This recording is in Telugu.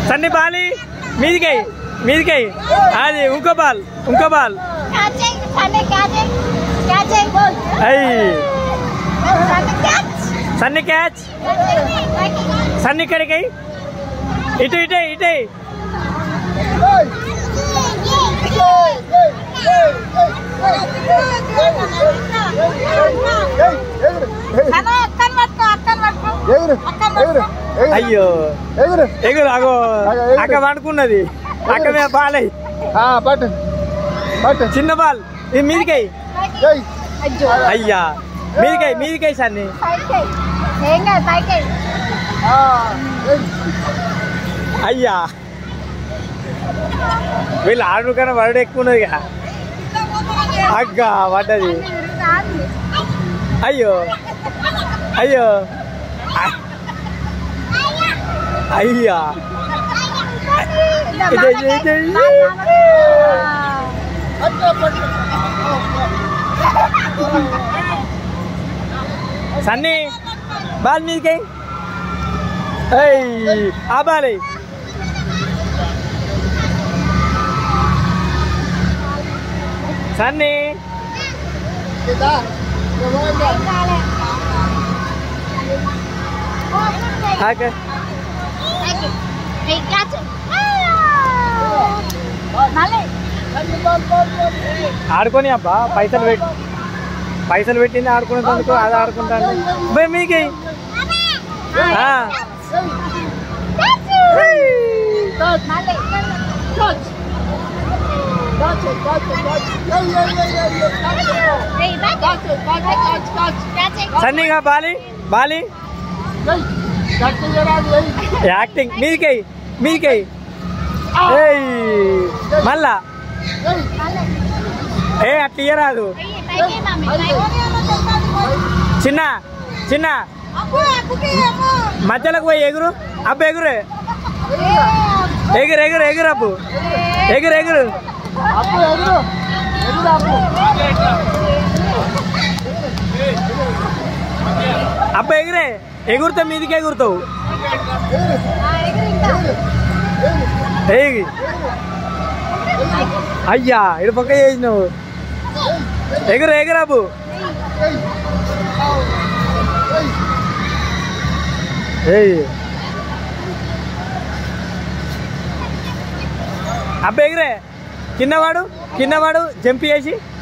సన్ని బాలి మీదికై మీదికై అది ఇంకో బాల్ ఇంకో ball Catching, Sunny catching, catching, ball. అయ్యి Sunny catch. Sunny catch Catching. Sunny ఇక్కడికి ఇటు ఇటే ఇటే అన్న అక్కన పట్టుకో అక్కన పట్టుకో ఎగురు ఎగురు ఎగురు అయ్యో ఎగురు ఎగురు అగో అగో, ఎగురు. అక్క పడుకున్నది అక్క మీద బాలై ఆ, పట్టు పట్టు చిన్న బాల్ ఇది మీదికై ఏయ్. అయ్యా మీదికై మీదికై సన్ని పైకి ఏం కాదు పైకి ఆ, ఏయ్. అయ్యా వీళ్ళు ఆడు కన్నా వరడు ఎక్కువ ఉన్నది కదా అక్క పడ్డది అయ్యో అయ్యో అ- అయ్యా ఇదే, ఇదే, ఇదే, ఇదే. పట్టు, పట్టు. సన్నీ బాల్ మీదికై ఏయ్ ఆ బాలే సన్నీ ఇదా. ఇవ్వండి. ఆక రండి, బాల్, బాల్, బాల్. ఆడుకొని అబ్బా పైసలు పెట్టి పైసలు పెట్టింది ఆడుకునేందుకు అది ఆడుకుంటాను బై మీకి ఆ. Touch, touch. Touch it, touch it, touch it. ఏయ్, ఏయ్, ఏయ్, ఏయ్, ఏయ్. Touch it, touch it, touch, touch. సన్నీగా బాలి బాలి ఏయ్. గట్టిగా రాదు, ఏయ్. యాక్టింగ్ మీదికై మీదికై ఏయ్ మళ్ళా ఏయ్. ఏ అట్లా ఇయ్యరాదు చిన్న చిన్న మధ్యలోకి పోయి ఎగురు అబ్బు ఎగురు ఎగురు ఎగురు ఎగురు అబ్బు ఎగురు ఎగురు అప్పు ఎగురు ఎగురు అప్పు అబ్బు ఎగురే ఎగురుతావు మీదికి ఎగురుతావు ఏయ్ అయ్యా ఇటు పక్క చేసినావు ఎగురు ఎగురు అబ్బు ఏయ్ అబ్బ ఎగురే కిందవాడు కిందవాడు జంప్ చేసి